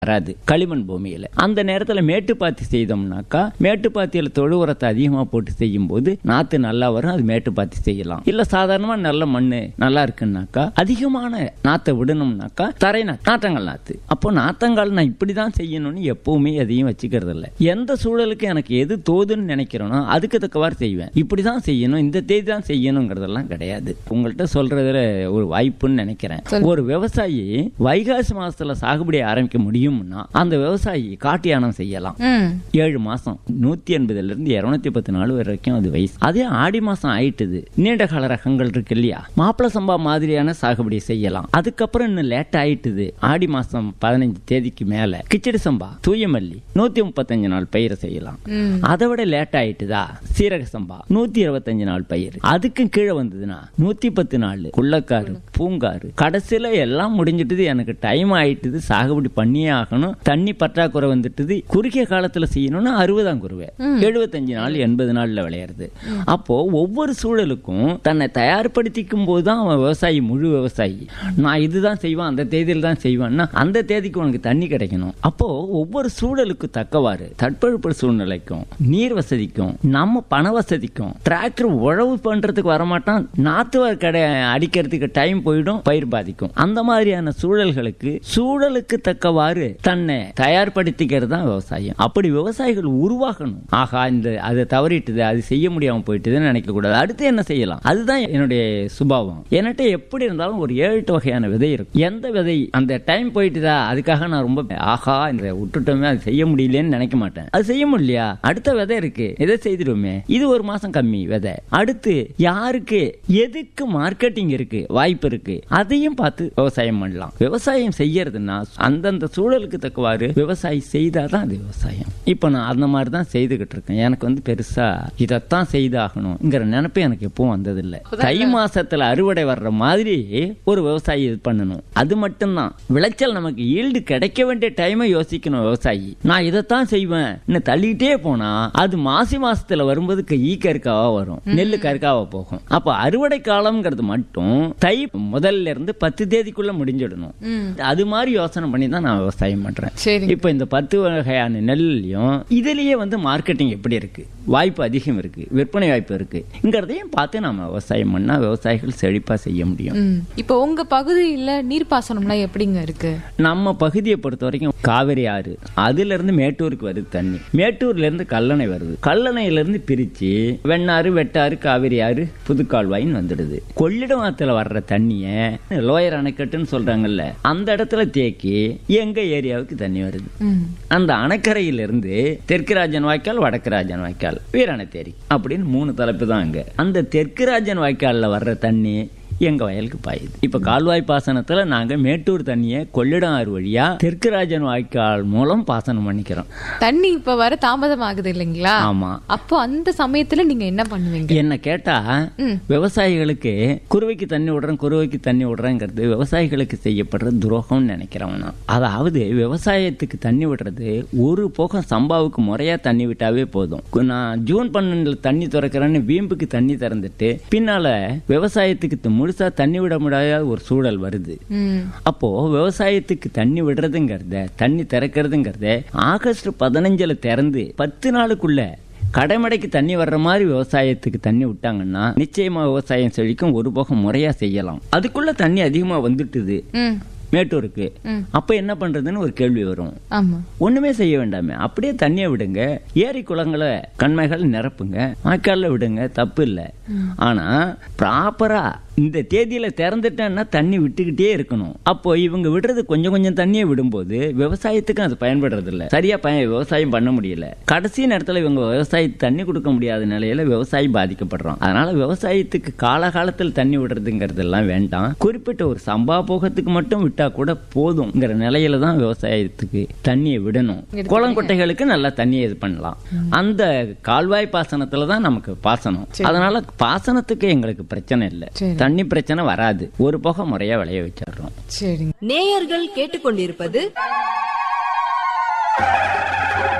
வராது களிமண் பூமியில அந்த நேரத்துல மேட்டுப்பாத்தி செய்தோம்னாக்கா மேட்டுப்பாத்தியில தொழு உரத்தை அதிகமா போட்டு செய்யும் போது நாத்து நல்லா வரும் அது மேட்டுப்பாத்தி செய்யலாம் இல்ல சாதாரணமா நல்ல மண்ணு நல்லா இருக்குன்னாக்கா அதிகமான நாத்தை விடணும்னாக்கா தரை நா- நாற்றங்கால் நாத்து அப்போ நாத்தங்கால் நான் இப்படிதான் செய்யணும்னு எப்பவுமே எதையும் வச்சுக்கிறது இல்ல எந்த சூழலுக்கு எனக்கு எது தோதுன்னு நினைக்கிறேனோ அதுக்கு தக்கவாறு செய்வேன் இப்படிதான் செய்யணும் இந்த தேதி தான் செய்யணுங்கிறதெல்லாம் கிடையாது உங்கள்கிட்ட சொல்றதுல ஒரு வாய்ப்புன்னு நினைக்கிறேன் ஒரு விவசாயி வைகாசி மாசத்துல சாகுபடி ஆரம்பிக்க முடியும்னா அந்த விவசாயி காட்டு யானம் செய்யலாம் ம் ஏழு மாசம் நூத்தி எண்பதுல இருந்து இருநூத்தி பத்து நாள் வரைக்கும் அது வயசு அதே ஆடி மாசம் ஆயிட்டுது நீண்ட கால ரகங்கள் இருக்கு இல்லையா மாப்பிள சம்பா மாதிரியான சாகுபடி செய்யலாம் அதுக்கப்புறம் இன்னும் லேட் ஆயிட்டுது ஆடி மாசம் பதினஞ்சு தேதிக்கு மேல கிச்சடி சம்பா தூயமல்லி நூத்தி முப்பத்தஞ்சு நாள் பயிரை செய்யலாம் ம் அதை விட லேட் ஆயிட்டுதா சீரக சம்பா நூத்தி இருபத்தஞ்சு நாள் பயிர் அதுக்கும் கீழே வந்ததுன்னா நூத்தி பத்து நாள் குள்ளக்காரு பூங்காரு கடைசியில எல்லாம் முடிஞ்சிட்டுது எனக்கு டைம் ஆயிட்டுது சாகுபடி பண்ணியே ஆகணும் தண்ணி பற்றாக்குறை வந்துட்டுது குறுகிய காலத்துல செய்யணும்னா அறுபதாம் குருவை எழுபத்தஞ்சு நாள் எண்பது நாள்ல விளையாடுது அப்போ ஒவ்வொரு சூழலுக்கும் தன்னை தயார்படுத்திக்கும் போது தான் அவன் விவசாயி முழு விவசாயி நான் இதுதான் செய்வேன் அந்த தேதியில் தான் செய்வேன்னா அந்த தேதிக்கு உனக்கு தண்ணி கிடைக்கணும் அப்போ ஒவ்வொரு சூழலுக்கு தக்கவாறு தட்பவெப்ப சூழ்நிலைக்கும் நீர் வசதிக்கும் நம்ம பண வசதிக்கும் டிராக்டர் உழவு பண்றதுக்கு வரமாட்டான் நாத்து கடை அடிக்கிறதுக்கு டைம் போயிடும் பயிர் பாதிக்கும் அந்த மாதிரியான சூழல்களுக்கு சூழலுக்கு தக்கவாறு தன்னை தயார்படுத்திக்கிறது தான் விவசாயம் அப்படி விவசாயிகள் உருவாகணும் ஆகா இந்த அதை தவறிட்டுது அது செய்ய முடியாம போயிட்டுதுன்னு நினைக்க கூடாது அடுத்து என்ன செய்யலாம் அதுதான் என்னுடைய சுபாவம் என்கிட்ட எப்படி இருந்தாலும் ஒரு ஏழு எட்டு வகையான விதை இருக்கும் எந்த விதை அந்த டைம் போயிட்டுதா அதுக்காக நான் ரொம்ப ஆஹா இந்த விட்டுட்டோமே அது செய்ய முடியலன்னு நினைக்க மாட்டேன் அது செய்ய முடியலையா அடுத்த விதை இருக்கு இதை செய்திடுவோமே இது ஒரு மாசம் கம்மி விதை அடுத்து யாருக்கு எதுக்கு மார்க்கெட்டிங் இருக்கு வாய்ப்பு இருக்கு அதையும் பார்த்து விவசாயம் பண்ணலாம் விவசாயம் செய்யறதுன்னா அந்தந்த சூழலுக்கு தக்கவாறு விவசாயி செய்தாதான் அது விவசாயம் இப்போ நான் அந்த மாதிரி தான் செய்துகிட்டு இருக்கேன் எனக்கு வந்து பெருசா இதைத்தான் செய்தாகணுங்கிற நினைப்பு எனக்கு எப்பவும் வந்ததில்லை தை மாசத்துல அறுவடை வர்ற மாதிரி ஒரு விவசாயி இது பண்ணணும் அது மட்டும்தான் விளைச்சல் நமக்கு ஈல்டு கிடைக்க வேண்டிய டைமை யோசிக்கணும் விவசாயி நான் இதைத்தான் செய்வேன் இன்னும் தள்ளிக்கிட்டே போனா அது மாசி மாசத்துல வரும்போது க- ஈ கருக்காவா வரும் நெல்லு கருக்காவா போகும் அப்ப அறுவடை காலம்ங்கிறது மட்டும் தை முதல்ல இருந்து பத்து தேதிக்குள்ள முடிஞ்சிடணும் ம் அது மாதிரி யோசனை பண்ணி தான் நான் விவசாயம் பண்றேன் சரிங்க இப்போ இந்த பத்து வகையான நெல்லையும் இதுலயே வந்து மார்க்கெட்டிங் எப்படி இருக்கு வாய்ப்பு அதிகம் இருக்கு விற்பனை வாய்ப்பு இருக்குங்கிறதையும் பார்த்து நாம விவசாயம் பண்ணா விவசாயிகள் செழிப்பா செய்ய முடியும் ம் இப்போ உங்க பகுதியில நீர்ப்பாசனம்லாம் எப்படிங்க இருக்கு நம்ம பகுதியை பொறுத்த வரைக்கும் காவிரி ஆறு அதுல இருந்து மேட்டூருக்கு வருது தண்ணி மேட்டூர்ல இருந்து கல்லணை வருது கல்லணையில இருந்து பிரிச்சு வெண்ணாறு வெட்டாறு காவிரி ஆறு புதுக்கால்வாயின்னு வந்துடுது கொள்ளிடம் ஆத்துல வர்ற தண்ணிய லோயர் அணைக்கட்டுன்னு சொல்றாங்கல்ல அந்த இடத்துல தேக்கி எங்க ஏரியாவுக்கு தண்ணி வருது ம் அந்த அணைக்கரையிலிருந்து தெற்கு ராஜன் வாய்க்கால் வடக்கு ராஜன் வாய்க்கால் வீராணத்தேரி அப்படின்னு மூணு தலைப்பு தான் அங்க அந்த தெற்கு ராஜன் வாய்க்கால்ல வர்ற தண்ணி எங்க வயலுக்கு பாயுது இப்ப கால்வாய் பாசனத்துல நாங்க மேட்டூர் தண்ணியை கொள்ளிடம் ஆறு வழியா தெற்கு ராஜன் வாய்க்கால் மூலம் பாசனம் பண்ணிக்கிறோம் தண்ணி இப்ப வர தாமதம் ஆகுது இல்லைங்களா ஆமா அப்போ அந்த சமயத்துல நீங்க என்ன பண்ணுவீங்க என்ன கேட்டா ம். விவசாயிகளுக்கு குருவைக்கு தண்ணி விடுறேன் குருவைக்கு தண்ணி விடுறேங்கிறது விவசாயிகளுக்கு செய்யப்படுற துரோகம்னு நினைக்கிறவன் நான். அதாவது விவசாயத்துக்கு தண்ணி விடுறது ஒரு போகம் சம்பாவுக்கு முறையா தண்ணி விட்டாவே போதும் கு- நான் ஜூன் பன்னெண்டுல தண்ணி திறக்கிறேன்னு வீம்புக்கு தண்ணி திறந்துட்டு பின்னால விவசாயத்துக்கு த- முழுசா தண்ணி விட முடியாத ஒரு சூழல் வருது ம் அப்போ விவசாயத்துக்கு தண்ணி விடுறதுங்கிறத தண்ணி திறக்கிறதுங்கிறத ஆகஸ்ட் பதினஞ்சுல திறந்து பத்து நாளுக்குள்ள கடைமடைக்கு தண்ணி வர்ற மாதிரி விவசாயத்துக்கு தண்ணி விட்டாங்கன்னா நிச்சயமா விவசாயம் செழிக்கும் ஒரு போகம் முறையா செய்யலாம் அதுக்குள்ள தண்ணி அதிகமா வந்துட்டுது ம் மேட்டூருக்கு ம். அப்ப என்ன பண்றதுன்னு ஒரு கேள்வி வரும் ஆமா ஒண்ணுமே செய்ய வேண்டாமே அப்படியே தண்ணியை விடுங்க ஏரி குளங்களை கண்மைகள் நிரப்புங்க வாய்க்கால்ல விடுங்க தப்பு இல்லை ஆனா ப்ராப்பரா இந்த தேதியில திறந்துட்டேன்னா தண்ணி விட்டுக்கிட்டே இருக்கணும் அப்போ இவங்க விடுறது கொஞ்சம் கொஞ்சம் தண்ணியை விடும்போது விவசாயத்துக்கும் அது பயன்படுறது இல்ல சரியா பய விவசாயம் பண்ண முடியல கடைசி நேரத்துல இவங்க விவசாயத்துக்கு தண்ணி கொடுக்க முடியாத நிலையில விவசாயி பாதிக்கப்படுறோம் அதனால விவசாயத்துக்கு காலகாலத்தில் தண்ணி விடுறதுங்கிறதெல்லாம் வேண்டாம் குறிப்பிட்ட ஒரு சம்பா போகத்துக்கு மட்டும் விட்டா கூட போதும்ங்கிற நிலையில தான் விவசாயத்துக்கு தண்ணியை விடணும் குளங்குட்டைகளுக்கு நல்லா தண்ணியை இது பண்ணலாம் அந்த கால்வாய் பாசனத்துல தான் நமக்கு பாசனம் அதனால பாசனத்துக்கு எங்களுக்கு பிரச்சனை இல்லை சரி. தண்ணி பிரச்சனை வராது ஒரு போக முறையா விளைய வச்சிடுறோம் சரிங்க நேயர்கள் கேட்டுக்கொண்டிருப்பது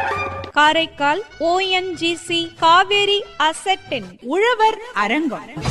காரைக்கால் ஓஎன்ஜிசி காவேரி அசட்டின் உழவர் அரங்கம்